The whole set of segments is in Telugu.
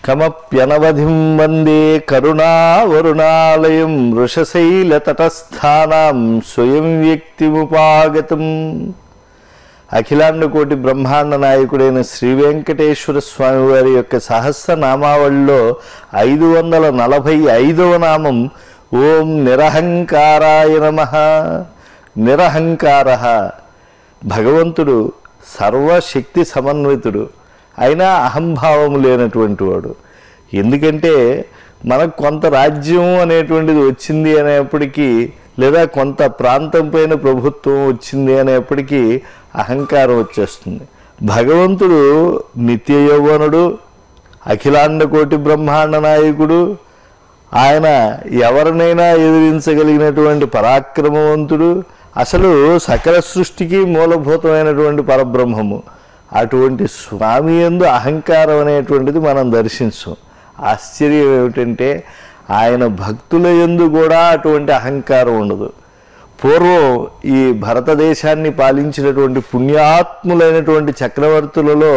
కమప్యనవధిం వందే కరుణావరుణాలయం వృషశైలతటస్థానాం స్వయం వ్యక్తిముపాగతం అఖిలాండ కోటి బ్రహ్మాండ నాయకుడైన శ్రీ వెంకటేశ్వర స్వామి వారి యొక్క సహస్రనామావళిలో ఐదు వందల నలభై ఐదవ నామం ఓం నిరహంకారాయ నమ నిరహంకార భగవంతుడు సర్వశక్తి సమన్వితుడు అయినా అహంభావం లేనటువంటి వాడు ఎందుకంటే మనకు కొంత రాజ్యం అనేటువంటిది వచ్చింది అనేప్పటికీ లేదా కొంత ప్రాంతం పైన ప్రభుత్వం వచ్చింది అనేప్పటికీ అహంకారం వచ్చేస్తుంది భగవంతుడు నిత్య యౌవనుడు అఖిలాండ కోటి బ్రహ్మాండ నాయకుడు ఆయన ఎవరినైనా ఎదిరించగలిగినటువంటి పరాక్రమవంతుడు అసలు సకల సృష్టికి మూలభూతమైనటువంటి పరబ్రహ్మము అటువంటి స్వామి ఎందు అహంకారం అనేటువంటిది మనం దర్శించం ఆశ్చర్యం ఏమిటంటే ఆయన భక్తుల ఎందు కూడా అటువంటి అహంకారం ఉండదు పూర్వం ఈ భారతదేశాన్ని పాలించినటువంటి పుణ్యాత్ములైనటువంటి చక్రవర్తులలో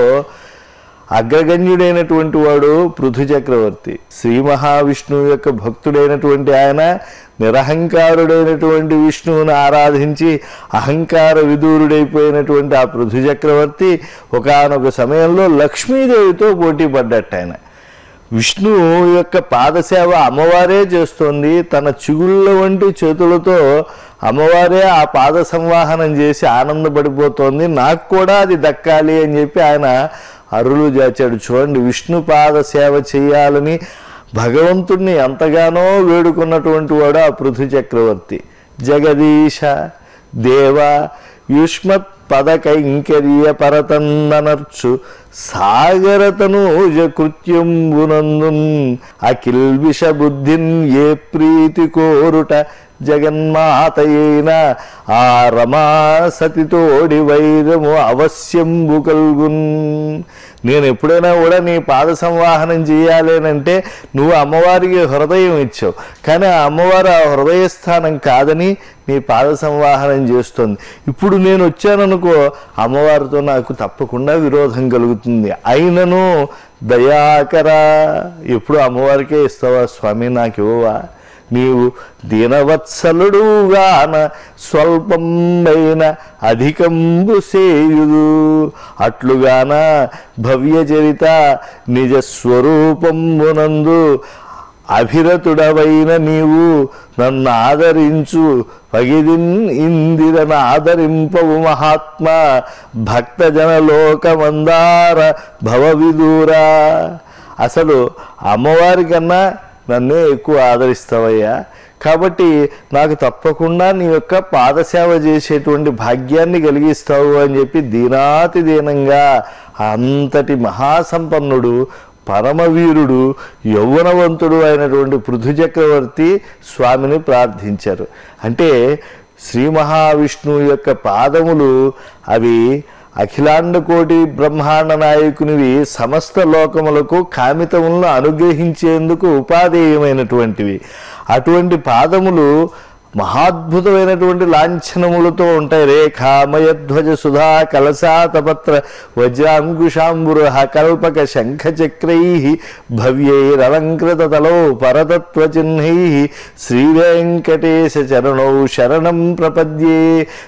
అగ్రగణ్యుడైనటువంటి వాడు పృథు చక్రవర్తి శ్రీ మహావిష్ణువు యొక్క భక్తుడైనటువంటి ఆయన నిరహంకారుడైనటువంటి విష్ణువుని ఆరాధించి అహంకార విదూరుడైపోయినటువంటి ఆ పృథు చక్రవర్తి ఒకానొక సమయంలో లక్ష్మీదేవితో పోటీ పడ్డట్టు ఆయన విష్ణు యొక్క పాదసేవ అమ్మవారే చేస్తోంది తన చిగుళ్ళ వంటి చేతులతో అమ్మవారే ఆ పాద సంవాహనం చేసి ఆనందపడిపోతోంది నాకు కూడా అది దక్కాలి అని చెప్పి ఆయన అరులు జాచాడు చూడండి విష్ణు పాద సేవ చేయాలని భగవంతుణ్ణి ఎంతగానో వేడుకున్నటువంటి వాడు ఆ పృథు చక్రవర్తి జగదీశ దేవ యుష్మత్ పదకైంకర్య పరతన్ననర్చు సాగరతనూజ కృత్యంబునందున్ అకిల్విష బుద్ధిన్ ఏ ప్రీతి కోరుట జగన్మాతయైన ఆ రమా సతితోడి వైరము అవశ్యంబు కల్గున్ నేను ఎప్పుడైనా కూడా నీ పాద సంవాహనం చేయాలేనంటే నువ్వు అమ్మవారికి హృదయం ఇచ్చావు కానీ ఆ అమ్మవారు ఆ హృదయ స్థానం కాదని నీ పాద సంవాహనం చేస్తుంది ఇప్పుడు నేను వచ్చాననుకో అమ్మవారితో నాకు తప్పకుండా విరోధం కలుగుతుంది అయినను దయాకరా ఎప్పుడు అమ్మవారికే ఇస్తావా స్వామి నాకు ఇవ్వవా నీవు దీనవత్సలుడుగాన స్వల్పమైన అధికంబు సేయుదు అట్లుగాన భవ్యచరిత నిజ స్వరూపంబునందు అభిరతుడవైన నీవు నన్ను ఆదరించు పగిదిన్ ఇందిరన ఆదరింపవు మహాత్మ భక్తజనలోకమందార భవవిదూరా అసలు అమ్మవారి కన్నా నన్నే ఎక్కువ ఆదరిస్తావయ్యా కాబట్టి నాకు తప్పకుండా నీ యొక్క పాదసేవ చేసేటువంటి భాగ్యాన్ని కలిగిస్తావు అని చెప్పి దీనాతి దీనంగా అంతటి మహాసంపన్నుడు పరమవీరుడు యౌవనవంతుడు అయినటువంటి పృథు చక్రవర్తి స్వామిని ప్రార్థించారు అంటే శ్రీ మహావిష్ణువు యొక్క పాదములు అవి అఖిలాండ కోటి బ్రహ్మాండ నాయకునివి సమస్త లోకములకు కామితములను అనుగ్రహించేందుకు ఉపాధేయమైనటువంటివి అటువంటి పాదములు మహాద్భుతమైనటువంటి లాంఛనములతో ఉంటాయి రేఖామయధ్వజ సుధా కలశాతపత్ర వజ్రాంకుశాంబుర కల్పక శంఖచక్రై భవ్యైరలంకృత తలో పరతత్వచిహ్నై శ్రీవేంకటేశ చరణౌ శరణం ప్రపద్యే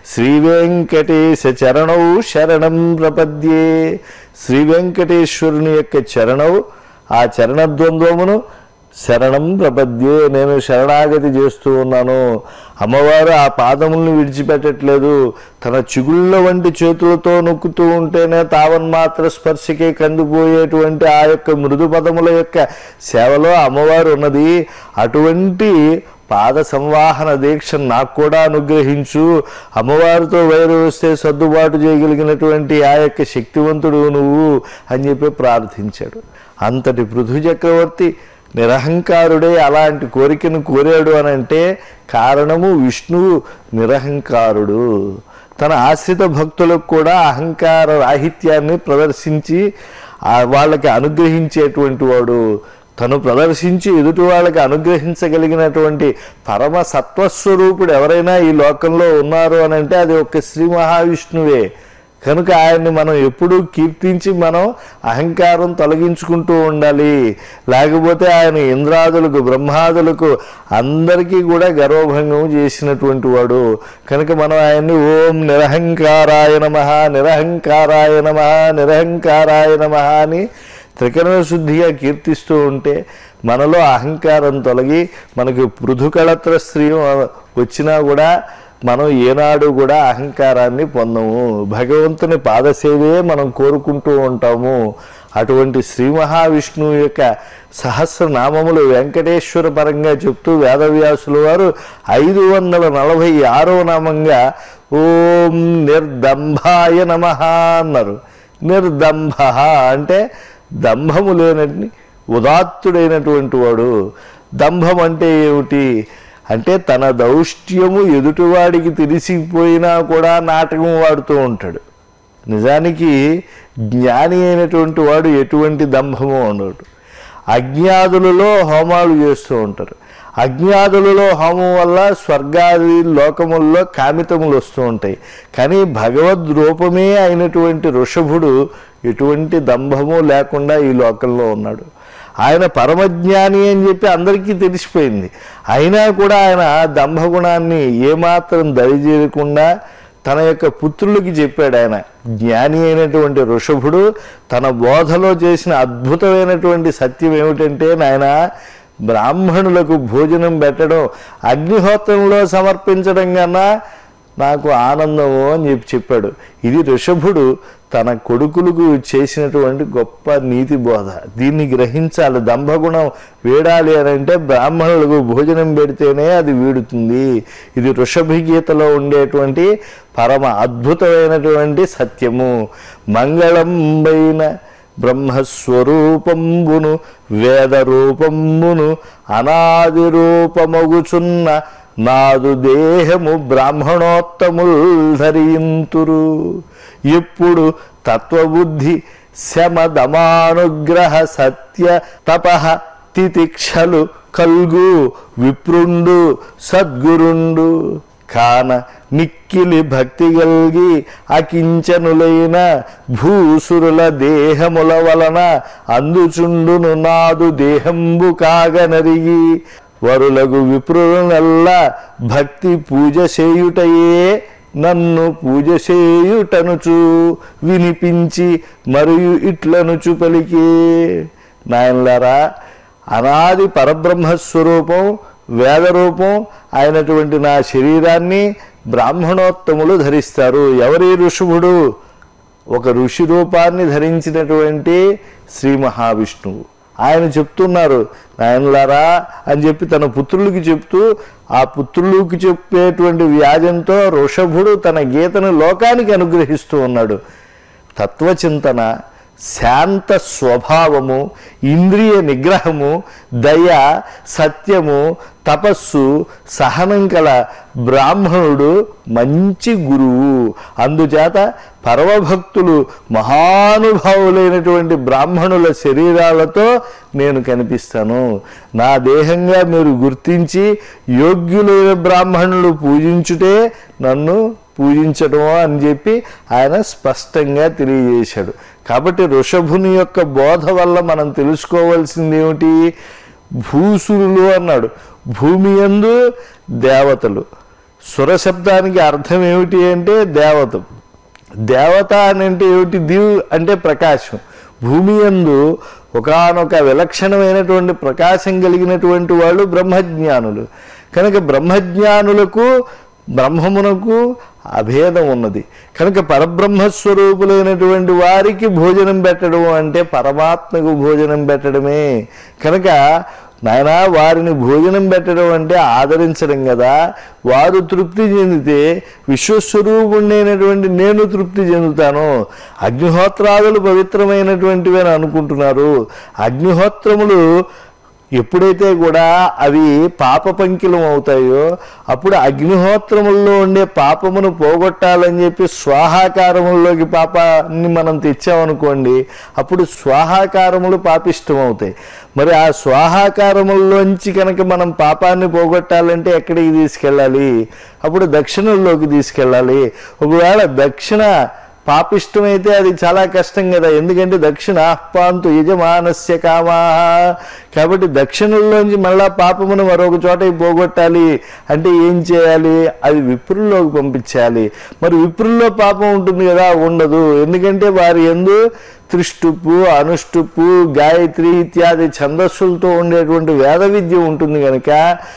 శ్రీవేంకటేశ చరణౌ శరణం ప్రపద్యే శ్రీ వెంకటేశ్వరుని యొక్క చరణం ఆ చరణద్వంద్వమును శరణం ప్రపద్యే నేను శరణాగతి చేస్తూ ఉన్నాను అమ్మవారు ఆ పాదముల్ని విడిచిపెట్టట్లేదు తన చిగుళ్ళ వంటి చేతులతో నొక్కుతూ ఉంటేనే తావన్మాత్ర స్పర్శకే కందిపోయేటువంటి ఆ యొక్క మృదు పదముల యొక్క సేవలో అమ్మవారు ఉన్నది అటువంటి పాద సంవాహన దీక్ష నాకు కూడా అనుగ్రహించు అమ్మవారితో వైరు వస్తే సర్దుబాటు చేయగలిగినటువంటి ఆ యొక్క శక్తివంతుడు నువ్వు అని చెప్పి ప్రార్థించాడు అంతటి పృథు చక్రవర్తి నిరహంకారుడే అలాంటి కోరికను కోరాడు అని అంటే కారణము విష్ణువు నిరహంకారుడు తన ఆశ్రిత భక్తులకు కూడా అహంకార రాహిత్యాన్ని ప్రదర్శించి ఆ వాళ్ళకి అనుగ్రహించేటువంటి వాడు తను ప్రదర్శించి ఎదుటి వాళ్ళకి అనుగ్రహించగలిగినటువంటి పరమ సత్వస్వరూపుడు ఎవరైనా ఈ లోకంలో ఉన్నారు అని అంటే అది ఒక్క శ్రీ మహావిష్ణువే కనుక ఆయన్ని మనం ఎప్పుడూ కీర్తించి మనం అహంకారం తొలగించుకుంటూ ఉండాలి లేకపోతే ఆయన ఇంద్రాదులకు బ్రహ్మాదులకు అందరికీ కూడా గర్వభంగం చేసినటువంటి వాడు కనుక మనం ఆయన్ని ఓం నిరహంకారాయ నమ నిరహంకారాయ నమ నిరహంకారాయ నమ అని త్రికరణ శుద్ధిగా కీర్తిస్తూ ఉంటే మనలో అహంకారం తొలగి మనకి పృథుకళత్ర స్త్రీ వచ్చినా కూడా మనం ఏనాడు కూడా అహంకారాన్ని పొందము భగవంతుని పాదసేవే మనం కోరుకుంటూ ఉంటాము అటువంటి శ్రీ మహావిష్ణువు యొక్క సహస్రనామములు వెంకటేశ్వర పరంగా చెప్తూ వేదవ్యాసుల వారు ఐదు వందల నలభై ఆరో నామంగా ఓం నిర్దంభాయ నమ అన్నారు నిర్దంభ అంటే దంభము లేనని ఉదాత్తుడైనటువంటి వాడు దంభం అంటే ఏమిటి అంటే తన దౌష్ట్యము ఎదుటివాడికి తెలిసిపోయినా కూడా నాటకం వాడుతూ ఉంటాడు నిజానికి జ్ఞాని అయినటువంటి వాడు ఎటువంటి దంభము ఉండడు అజ్ఞాదులలో హోమాలు చేస్తూ ఉంటారు అజ్ఞాదులలో హోమం వల్ల స్వర్గాది లోకముల్లో కామితములు వస్తూ ఉంటాయి కానీ భగవద్ రూపమే అయినటువంటి ఋషభుడు ఎటువంటి దంభము లేకుండా ఈ లోకంలో ఉన్నాడు ఆయన పరమజ్ఞాని అని చెప్పి అందరికీ తెలిసిపోయింది అయినా కూడా ఆయన దంభగుణాన్ని ఏమాత్రం దరిచేయకుండా తన యొక్క పుత్రులకి చెప్పాడు ఆయన జ్ఞాని అయినటువంటి ఋషభుడు తన బోధలో చేసిన అద్భుతమైనటువంటి సత్యం ఏమిటంటే నాయన బ్రాహ్మణులకు భోజనం పెట్టడం అగ్నిహోత్రంలో సమర్పించడం కన్నా నాకు ఆనందము అని చెప్పి చెప్పాడు ఇది ఋషభుడు తన కొడుకులకు చేసినటువంటి గొప్ప నీతి బోధ దీన్ని గ్రహించాలి దంభగుణం వీడాలి అని అంటే బ్రాహ్మణులకు భోజనం పెడితేనే అది వీడుతుంది ఇది ఋషభి గీతలో ఉండేటువంటి పరమ అద్భుతమైనటువంటి సత్యము మంగళంబైన బ్రహ్మస్వరూపంబును వేద రూపంబును అనాది రూపమగుచున్న నాదు దేహము బ్రాహ్మణోత్తముల్ ధరింతురు ఎప్పుడు తత్వబుద్ధి శమదమానుగ్రహ సత్య తపః తితిక్షలు కల్గు విప్రుండు సద్గురుండు కాన మిక్కిలి భక్తి గల్గి అకించనులైన భూసురుల దేహముల వలన అందుచుండును నాదు దేహంబు కాగనరిగి వరులగు విప్రులనల్ల భక్తి పూజ చేయుటయే నన్ను పూజ చేయుటనుచు వినిపించి మరియు ఇట్లనుచు పలికే నాయనలారా అనాది పరబ్రహ్మస్వరూపం వేదరూపం అయినటువంటి నా శరీరాన్ని బ్రాహ్మణోత్తములు ధరిస్తారు ఎవరి ఋషభుడు ఒక ఋషి రూపాన్ని ధరించినటువంటి శ్రీ మహావిష్ణువు ఆయన చెప్తున్నారు నాయనలారా అని చెప్పి తన పుత్రులకి చెప్తూ ఆ పుత్రులకి చెప్పేటువంటి వ్యాజంతో ఋషభుడు తన గీతను లోకానికి అనుగ్రహిస్తూ ఉన్నాడు తత్వచింతన శాంత స్వభావము ఇంద్రియ నిగ్రహము దయ సత్యము తపస్సు సహనం కల బ్రాహ్మణుడు మంచి గురువు అందుచేత పరమభక్తులు మహానుభావులైనటువంటి బ్రాహ్మణుల శరీరాలతో నేను కనిపిస్తాను నా దేహంగా మీరు గుర్తించి యోగ్యులైన బ్రాహ్మణులు పూజించుటే నన్ను పూజించడం అని చెప్పి ఆయన స్పష్టంగా తెలియజేశాడు కాబట్టి ఋషభుని యొక్క బోధ వల్ల మనం తెలుసుకోవాల్సింది ఏమిటి భూసురులు అన్నాడు భూమి యందు దేవతలు సుర శబ్దానికి అర్థం ఏమిటి అంటే దేవత దేవత అని అంటే ఏమిటి దివ్ అంటే ప్రకాశం భూమి యందు ఒకనొక విలక్షణమైనటువంటి ప్రకాశం కలిగినటువంటి వాళ్ళు బ్రహ్మజ్ఞానులు కనుక బ్రహ్మజ్ఞానులకు బ్రహ్మమునకు అభేదం ఉన్నది కనుక పరబ్రహ్మస్వరూపులైనటువంటి వారికి భోజనం పెట్టడం అంటే పరమాత్మకు భోజనం పెట్టడమే కనుక నాయనా వారిని భోజనం పెట్టడం అంటే ఆదరించడం కదా వారు తృప్తి చెందితే విశ్వస్వరూపుణ్ణైనటువంటి నేను తృప్తి చెందుతాను అగ్నిహోత్రాదులు పవిత్రమైనటువంటివి అని అనుకుంటున్నారు అగ్నిహోత్రములు ఎప్పుడైతే కూడా అవి పాప పంకిలం అవుతాయో అప్పుడు అగ్నిహోత్రముల్లో ఉండే పాపమును పోగొట్టాలని చెప్పి స్వాహాకారముల్లోకి పాపాన్ని మనం తెచ్చామనుకోండి అప్పుడు స్వాహాకారములు పాపిష్టం అవుతాయి మరి ఆ స్వాహాకారముల్లోంచి కనుక మనం పాపాన్ని పోగొట్టాలంటే ఎక్కడికి తీసుకెళ్ళాలి అప్పుడు దక్షిణంలోకి తీసుకెళ్ళాలి ఒకవేళ దక్షిణ పాపిష్టమైతే అది చాలా కష్టం కదా ఎందుకంటే దక్షిణ ఆహ్వాంతు యజమానస్య కామా కాబట్టి దక్షిణంలోంచి మళ్ళా పాపమును మరొక చోట పోగొట్టాలి అంటే ఏం చేయాలి అది విప్రుల్లోకి పంపించాలి మరి విప్రుల్లో పాపం ఉంటుంది కదా ఉండదు ఎందుకంటే వారి ఎందు త్రిష్టుప్పు అనుష్టుప్పు గాయత్రి ఇత్యాది ఛందస్సులతో ఉండేటువంటి వేద విద్య ఉంటుంది కనుక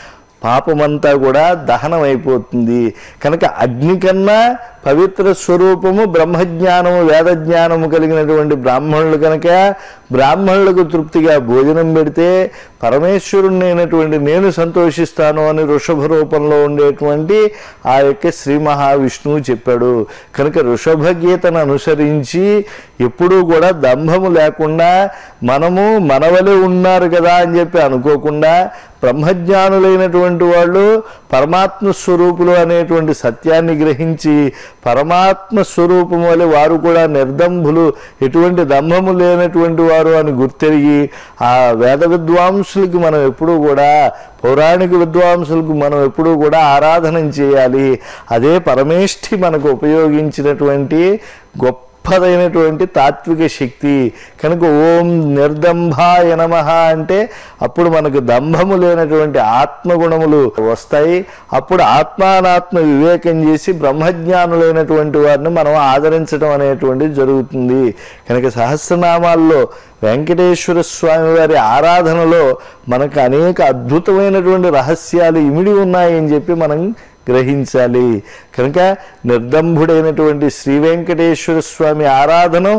పాపమంతా కూడా దహనం అయిపోతుంది కనుక అగ్ని కన్నా పవిత్ర స్వరూపము బ్రహ్మజ్ఞానము వేదజ్ఞానము కలిగినటువంటి బ్రాహ్మణులు కనుక బ్రాహ్మణులకు తృప్తిగా భోజనం పెడితే పరమేశ్వరుణ్ణైనటువంటి నేను సంతోషిస్తాను అని వృషభ రూపంలో ఉండేటువంటి ఆ యొక్క శ్రీ మహావిష్ణువు చెప్పాడు కనుక వృషభ గీతను అనుసరించి ఎప్పుడూ కూడా దంభము లేకుండా మనము మనవలే ఉన్నారు కదా అని చెప్పి అనుకోకుండా బ్రహ్మజ్ఞానులైనటువంటి వాళ్ళు పరమాత్మ స్వరూపులు అనేటువంటి సత్యాన్ని గ్రహించి పరమాత్మ స్వరూపం వల్ల వారు కూడా నిర్దంభులు ఎటువంటి దంభము లేనటువంటి వారు అని గుర్తెరిగి ఆ వేద విద్వాంసులకి మనం ఎప్పుడూ కూడా పౌరాణిక విద్వాంసులకు మనం ఎప్పుడూ కూడా ఆరాధన చేయాలి అదే పరమేష్ఠి మనకు ఉపయోగించినటువంటి గొప్ప గొప్పదైనటువంటి తాత్విక శక్తి కనుక ఓం నిర్దంభాయ నమ అంటే అప్పుడు మనకు దంభము లేనటువంటి ఆత్మగుణములు వస్తాయి అప్పుడు ఆత్మానాత్మ వివేకం చేసి బ్రహ్మజ్ఞానులైనటువంటి వారిని మనం ఆదరించడం అనేటువంటిది జరుగుతుంది కనుక సహస్రనామాల్లో వెంకటేశ్వర స్వామి వారి ఆరాధనలో మనకు అనేక అద్భుతమైనటువంటి రహస్యాలు ఇమిడి ఉన్నాయని చెప్పి మనం గ్రహించాలి కనుక నిర్దంభుడైనటువంటి శ్రీ వెంకటేశ్వర స్వామి ఆరాధన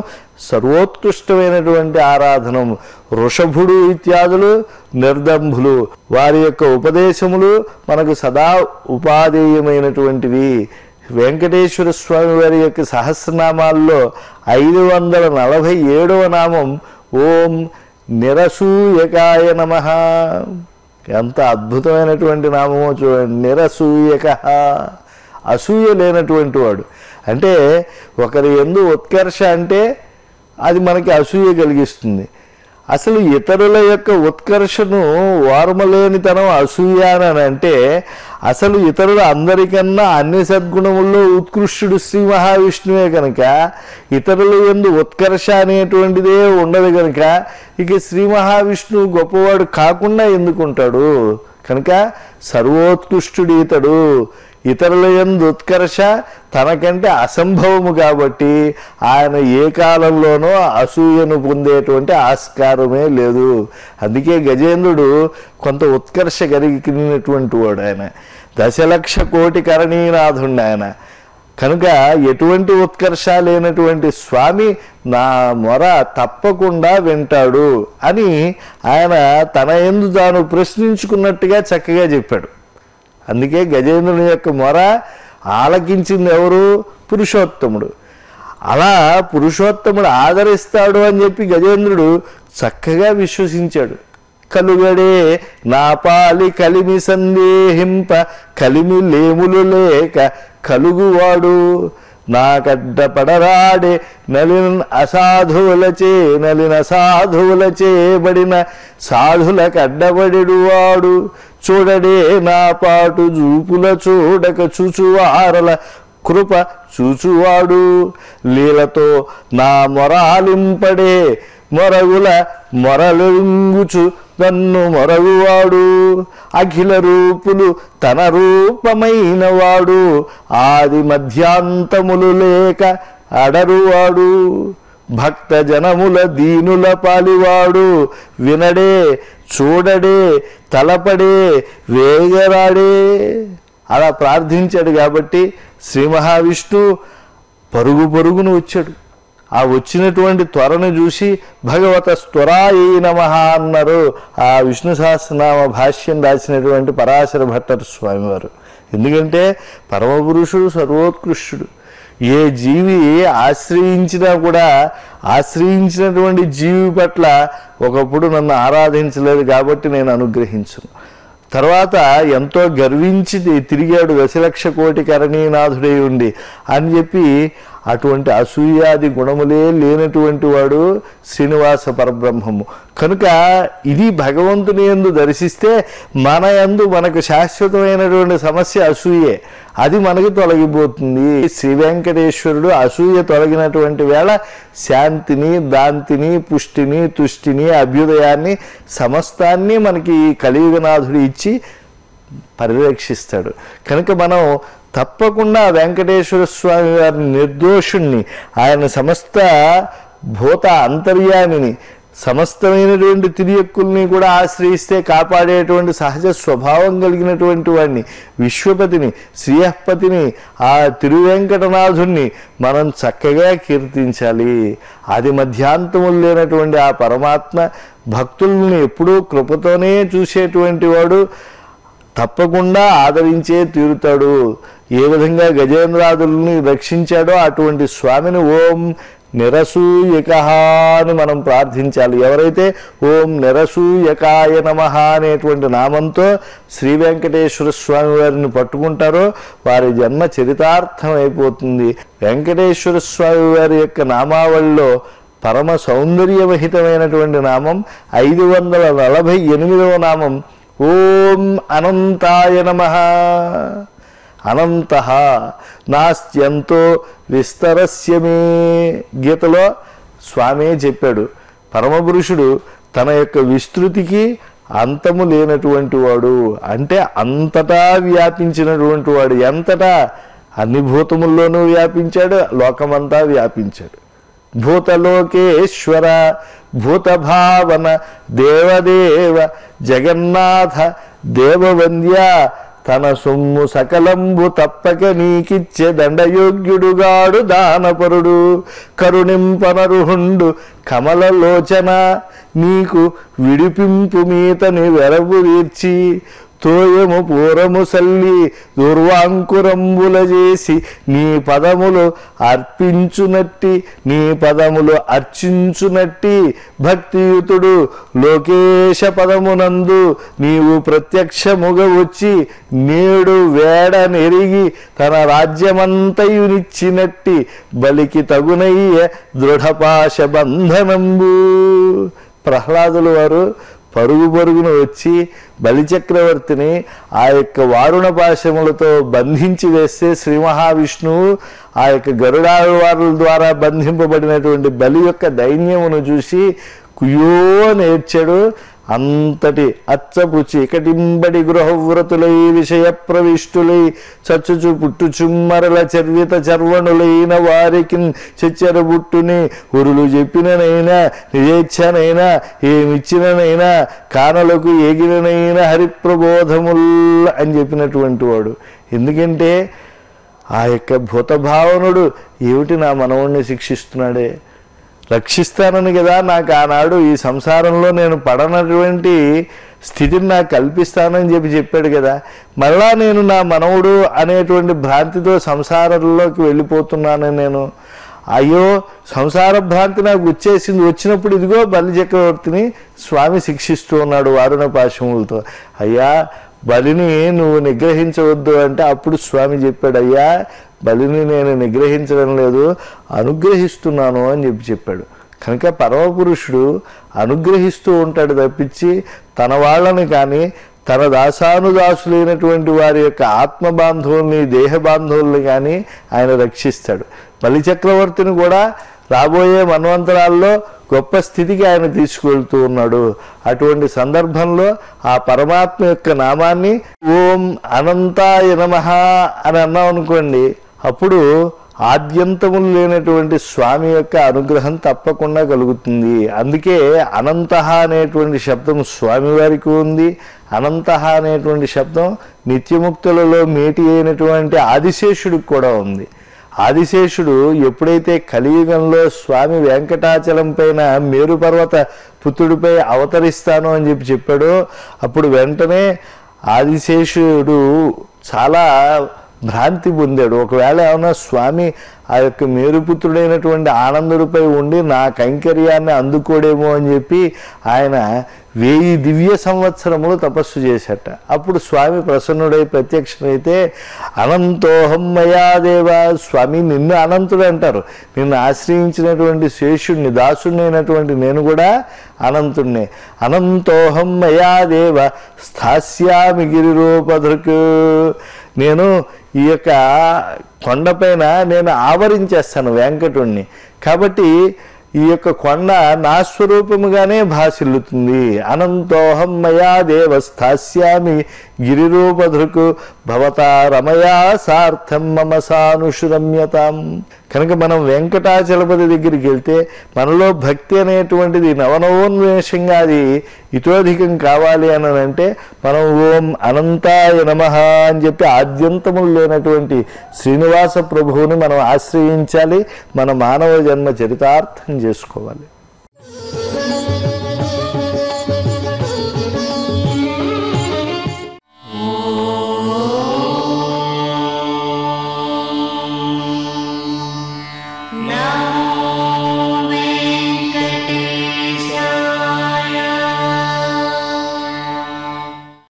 సర్వోత్కృష్టమైనటువంటి ఆరాధనం వృషభుడు ఇత్యాదులు నిర్దంభులు వారి యొక్క ఉపదేశములు మనకు సదా ఉపాధేయమైనటువంటివి వెంకటేశ్వర స్వామి వారి యొక్క సహస్రనామాల్లో ఐదు వందల నలభై ఏడవ నామం ఓం నిరసూయకాయ నమ ఎంత అద్భుతమైనటువంటి నామమో చూడండి నిరసూయక అసూయ లేనటువంటి వాడు అంటే ఒకరి ఎందు ఉత్కర్ష అంటే అది మనకి అసూయ కలిగిస్తుంది అసలు ఇతరుల యొక్క ఉత్కర్షను వారమలేనితనం అసూయ అని అంటే అసలు ఇతరుల అందరికన్నా అన్ని సద్గుణముల్లో ఉత్కృష్టుడు శ్రీ మహావిష్ణువే కనుక ఇతరుల ఎందు ఉత్కర్ష అనేటువంటిదే ఉండదు కనుక ఇక శ్రీ మహావిష్ణువు గొప్పవాడు కాకుండా ఎందుకుంటాడు కనుక సర్వోత్కృష్టుడు ఇతడు ఇతరుల ఎందు ఉత్కర్ష తనకంటే అసంభవము కాబట్టి ఆయన ఏ కాలంలోనూ అసూయను పొందేటువంటి ఆస్కారమే లేదు అందుకే గజేంద్రుడు కొంత ఉత్కర్ష కలిగినటువంటి వాడు ఆయన దశలక్ష కోటి కరణీనాథుండు ఆయన కనుక ఎటువంటి ఉత్కర్ష లేనటువంటి స్వామి నా మొర తప్పకుండా వింటాడు అని ఆయన తన ఎందు తాను ప్రశ్నించుకున్నట్టుగా చక్కగా చెప్పాడు అందుకే గజేంద్రుని యొక్క మొర ఆలకించింది ఎవరు పురుషోత్తముడు అలా పురుషోత్తముడు ఆదరిస్తాడు అని చెప్పి గజేంద్రుడు చక్కగా విశ్వసించాడు కలుగడే నా పాలి కలిమి సందేహింప కలిమి లేములు లేక కలుగువాడు నాకడ్డ పడరాడే నలిన అసాధువులచే నలిన సాధువులచే బడిన సాధులకు అడ్డబడిడు వాడు చూడడే నా పాటు జూపుల చూడక చూచువారల కృప చూచువాడు లీలతో నా మొరాలింపడే మొరగుల మొరలుంగుచు నన్ను మొరగువాడు అఖిల రూపులు తన రూపమైన వాడు ఆది మధ్యాంతములు లేక అడరువాడు భక్త జనముల దీనుల పాలివాడు వినడే చూడడే తలపడే వేగరాడే అలా ప్రార్థించాడు కాబట్టి శ్రీ మహావిష్ణు పరుగు పరుగును వచ్చాడు ఆ వచ్చినటువంటి త్వరను చూసి భగవత త్వరాయి నమ అన్నారు ఆ విష్ణు సహస్రనామ భాష్యం రాసినటువంటి పరాశర భట్టర్ స్వామివారు ఎందుకంటే పరమపురుషుడు సర్వోత్కృష్టుడు ఏ జీవి ఆశ్రయించినా కూడా ఆశ్రయించినటువంటి జీవి పట్ల ఒకప్పుడు నన్ను ఆరాధించలేదు కాబట్టి నేను అనుగ్రహించను తర్వాత ఎంతో గర్వించి తి- తిరిగాడు దశలక్ష కోటి కరణీనాథుడై ఉండి అని చెప్పి అటువంటి అసూయాది గుణములే లేనటువంటి వాడు శ్రీనివాస పరబ్రహ్మము కనుక ఇది భగవంతుని ఎందు దర్శిస్తే మన యందు మనకు శాశ్వతమైనటువంటి సమస్య అసూయే అది మనకి తొలగిపోతుంది శ్రీ వెంకటేశ్వరుడు అసూయ తొలగినటువంటి వేళ శాంతిని దాంతిని పుష్టిని తుష్టిని అభ్యుదయాన్ని సమస్తాన్ని మనకి ఈ కలియుగనాథుడు ఇచ్చి పరిరక్షిస్తాడు కనుక మనం తప్పకుండా వెంకటేశ్వర స్వామి వారిని నిర్దోషుణ్ణి ఆయన సమస్త భూత అంతర్యామిని సమస్తమైనటువంటి తిరియక్కుల్ని కూడా ఆశ్రయిస్తే కాపాడేటువంటి సహజ స్వభావం కలిగినటువంటి వాడిని విశ్వపతిని శ్రీయపతిని ఆ తిరువెంకటనాథుణ్ణి మనం చక్కగా కీర్తించాలి ఆది మధ్యాంతములు లేనటువంటి ఆ పరమాత్మ భక్తుల్ని ఎప్పుడూ కృపతోనే చూసేటువంటి వాడు తప్పకుండా ఆదరించే తీరుతాడు ఏ విధంగా గజేంద్రాదుల్ని రక్షించాడో అటువంటి స్వామిని ఓం నిరసూయక అని మనం ప్రార్థించాలి ఎవరైతే ఓం నిరసూయకాయ నమ అనేటువంటి నామంతో శ్రీ వెంకటేశ్వర స్వామి వారిని పట్టుకుంటారో వారి జన్మ చరితార్థం అయిపోతుంది వెంకటేశ్వర స్వామి వారి యొక్క నామావళిలో పరమ సౌందర్యవహితమైనటువంటి నామం ఐదు వందల నలభై ఎనిమిదవ నామం ఓం అనంతాయ నమ అనంత నాస్త్యంతో విస్తరస్యమే గీతలో స్వామి చెప్పాడు పరమపురుషుడు తన యొక్క విస్తృతికి అంతము లేనటువంటి వాడు అంటే అంతటా వ్యాపించినటువంటి వాడు ఎంతటా అన్ని భూతముల్లోనూ వ్యాపించాడు లోకమంతా వ్యాపించాడు భూతలోకేశ్వర భూతభావన దేవదేవ జగన్నాథ దేవవంద్య తన సొమ్ము సకలంబు తప్పక నీకిచ్చే దండయోగ్యుడుగాడు దానపరుడు కరుణింపనరుహుండు కమలలోచన నీకు విడిపింపు మీతని వెరవు తీర్చి తోయము పూరము సల్లి దుర్వాంకురంబుల చేసి నీ పదములు అర్పించునట్టి నీ పదములు అర్చించునట్టి భక్తియుతుడు లోకేశ పదమునందు నీవు ప్రత్యక్షముగ వచ్చి నేడు వేడ నెరిగి తన రాజ్యమంతయునిచ్చినట్టి బలికి తగునయ్య దృఢపాశ బంధనంబు ప్రహ్లాదులు వారు పరుగు పరుగున వచ్చి బలిచక్రవర్తిని ఆ యొక్క వారుణ పాశములతో బంధించి వేస్తే శ్రీ మహావిష్ణువు ఆ యొక్క గరుడావారుల ద్వారా బంధింపబడినటువంటి బలి యొక్క దైన్యమును చూసి కుయో నేర్చాడు అంతటి అచ్చపు చీకటింబడి గృహవ్రతులై విషయ ప్రవిష్టులై చచ్చుచు పుట్టుచుమ్మరల చర్విత చర్వణులైన వారికి చెచ్చర బుట్టుని ఉరులు చెప్పిననైనా నిజేచ్ఛనైనా ఏమిచ్చిననైనా కానలకు ఏగిననైనా హరిప్రబోధముల్ అని చెప్పినటువంటి వాడు ఎందుకంటే ఆ యొక్క భూతభావనుడు ఏమిటి నా మనవుణ్ణి శిక్షిస్తున్నాడే రక్షిస్తానని కదా నాకు ఆనాడు ఈ సంసారంలో నేను పడనటువంటి స్థితిని నాకు కల్పిస్తానని చెప్పి చెప్పాడు కదా మళ్ళా నేను నా మనవుడు అనేటువంటి భ్రాంతితో సంసారంలోకి వెళ్ళిపోతున్నాను నేను అయ్యో సంసార భ్రాంతి నాకు వచ్చేసింది వచ్చినప్పుడు ఇదిగో బలి చక్రవర్తిని స్వామి శిక్షిస్తూ ఉన్నాడు వారుణ పాశములతో అయ్యా బలిని నువ్వు నిగ్రహించవద్దు అంటే అప్పుడు స్వామి చెప్పాడు అయ్యా బలిని నేను నిగ్రహించడం లేదు అనుగ్రహిస్తున్నాను అని చెప్పి చెప్పాడు కనుక పరమపురుషుడు అనుగ్రహిస్తూ ఉంటాడు తప్పించి తన వాళ్ళని కానీ తన దాసానుదాసులైనటువంటి వారి యొక్క ఆత్మ బాంధవుల్ని దేహ బాంధవుల్ని కానీ ఆయన రక్షిస్తాడు బలి చక్రవర్తిని కూడా రాబోయే మన్వంతరాల్లో గొప్ప స్థితికి ఆయన తీసుకువెళ్తూ ఉన్నాడు అటువంటి సందర్భంలో ఆ పరమాత్మ యొక్క నామాన్ని ఓం అనంతాయ నమః అని అన్నాం అనుకోండి అప్పుడు ఆద్యంతములు లేనటువంటి స్వామి యొక్క అనుగ్రహం తప్పకుండా కలుగుతుంది అందుకే అనంత అనేటువంటి శబ్దం స్వామివారికి ఉంది అనంత అనేటువంటి శబ్దం నిత్యముక్తులలో మేటి అయినటువంటి ఆదిశేషుడికి కూడా ఉంది ఆదిశేషుడు ఎప్పుడైతే కలియుగంలో స్వామి వెంకటాచలం పైన మేరు పర్వత పుత్రుడిపై అవతరిస్తాను అని చెప్పి చెప్పాడో అప్పుడు వెంటనే ఆదిశేషుడు చాలా భ్రాంతి పొందాడు ఒకవేళ ఏమన్నా స్వామి ఆ యొక్క మేరుపుత్రుడైనటువంటి ఆనందుడిపై ఉండి నా కైంకర్యాన్ని అందుకోడేమో అని చెప్పి ఆయన వెయ్యి దివ్య సంవత్సరములు తపస్సు చేశాట అప్పుడు స్వామి ప్రసన్నుడై ప్రత్యక్షమైతే అనంతోహం మయా దేవ స్వామి నిన్ను అనంతుడు అంటారు నిన్ను ఆశ్రయించినటువంటి శేషుణ్ణి దాసుణ్ణైనటువంటి నేను కూడా అనంతుణ్ణే అనంతోహం మయా దేవ స్థాస్యామి గిరిరూపధృక్ నేను ఈ యొక్క కొండపైన నేను ఆవరించేస్తాను వెంకటుణ్ణి కాబట్టి ఈ యొక్క కొండ నా స్వరూపముగానే భాసిల్లుతుంది అనంతోహం మయా దేవస్థాస్యామి గిరిరూపధృకు భవతా రమయా సార్థం మమ సానుషురమ్యతాం కనుక మనం వెంకటాచలపతి దగ్గరికి వెళ్తే మనలో భక్తి అనేటువంటిది నవనవోన్మేషంగా అది ఇతోధికం కావాలి అని అంటే మనం ఓం అనంతాయ నమ అని చెప్పి ఆద్యంతములు లేనటువంటి శ్రీనివాస ప్రభువుని మనం ఆశ్రయించాలి మన మానవ జన్మ చరితార్థం చేసుకోవాలి